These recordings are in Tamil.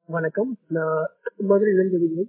வணக்கம் நான் மதுரை இளைஞர்கள்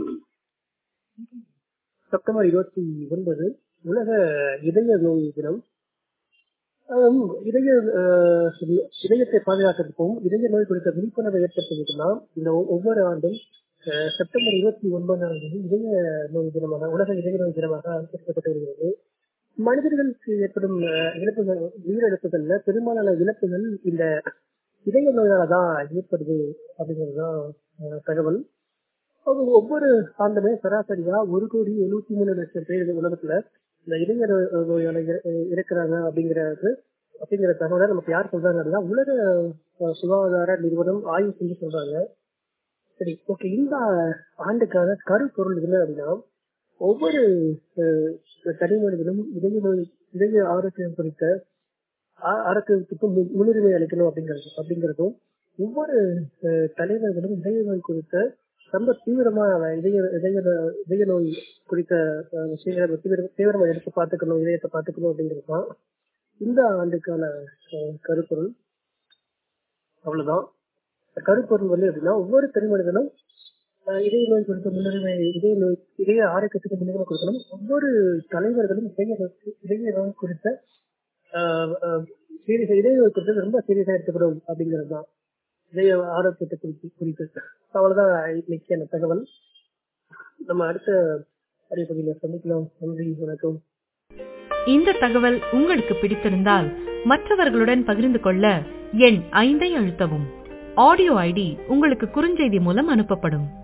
செப்டம்பர் இருபத்தி ஒன்பது உலக இதய நோய் தினம் ஆம், இதய அஹ், இதயத்தை பாதுகாக்கிறதுக்கும் இதய நோய் குறித்த விழிப்புணர்வை ஏற்படுத்துவதற்குலாம் இந்த ஒ- ஒவ்வொரு ஆண்டும் அஹ், செப்டம்பர் இருபத்தி ஒன்பதாம் தேதி இதய நோய் தினமாக உலக இதய நோய் தினமாக அனுசரிக்கப்பட்டு வருகிறது மனிதர்களுக்கு ஏற்படும் அஹ், இழப்புகள் உயிரிழப்புகள்ல பெரும்பாலான இழப்புகள் இந்த இதய நோயால தான் ஏற்படுது அப்படிங்கிறது தான் அஹ், தகவல் அது ஒவ்வொரு ஆண்டுமே சராசரியா ஒரு கோடி எழுபத்தி மூணு லட்சம் பேர் இந்த உலகத்துல இந்த இதய நோ- நோயால இற- இருக்கிறாங்க அப்படிங்கிறது அப்படிங்கிற தகவலை நமக்கு யார் சொல்றாங்க அப்படின்னா உலக அஹ், சுகாதார நிறுவனம் ஆய்வு செஞ்சு சொல்றாங்க சரி ஓகே இந்த ஆண்டுக்கான கருப்பொருள் என்ன அப்படின்னா ஒவ்வொரு அஹ், தனி மனிதனும் இதய நோய் இதய ஆரோக்கியம் குறித்த ஆ- ஆரோக்கியத்துக்கு மு- முன்னுரிமை அளிக்கணும் அப்படிங்கிறது அப்படிங்கிறதும் ஒவ்வொரு அஹ், தலைவர்களும் இதய நோய் குறித்த ரொம்ப தீவிரமா இதய இதய நோ- இதய நோய் குறித்த அஹ், விஷயங்களை தீவிர தீவிரமா எடுத்து பார்த்துக்கணும் இதயத்தை பார்த்துக்கணும் அப்படிங்கிறது தான் இந்த ஆண்டுக்கான அஹ், கருப்பொருள் அவ்வளவுதான் கருப்பொருள் வந்து எப்படின்னா ஒவ்வொரு தனி மனிதனும் அஹ், இதய நோய் குறித்த முன்னுரிமை இதய நோய் இதய ஆரோக்கியத்துக்கு முன்னுரிமை கொடுக்கணும் ஒவ்வொரு தலைவர்களும் இதய நோய் இதய நோய் குறித்த ஆஹ் ஆஹ் சீரியஸா இதய நோய் குறித்து ரொம்ப சீரியஸா எடுத்துக்கணும் அப்படிங்கிறது தான் இதய ஆரோக்கியத்தை குறித்து குறித்து அவ்வளவுதான் இன்னைக்கு அந்த தகவல் நம்ம அடுத்த அறிவிப்பதில் சந்திக்கலாம் நன்றி வணக்கம் இந்த தகவல் உங்களுக்கு பிடித்திருந்தால் மற்றவர்களுடன் பகிர்ந்து கொள்ள எண் ஐந்தை அழுத்தவும் ஆடியோ ஐடி உங்களுக்கு குறுஞ்செய்தி மூலம் அனுப்பப்படும்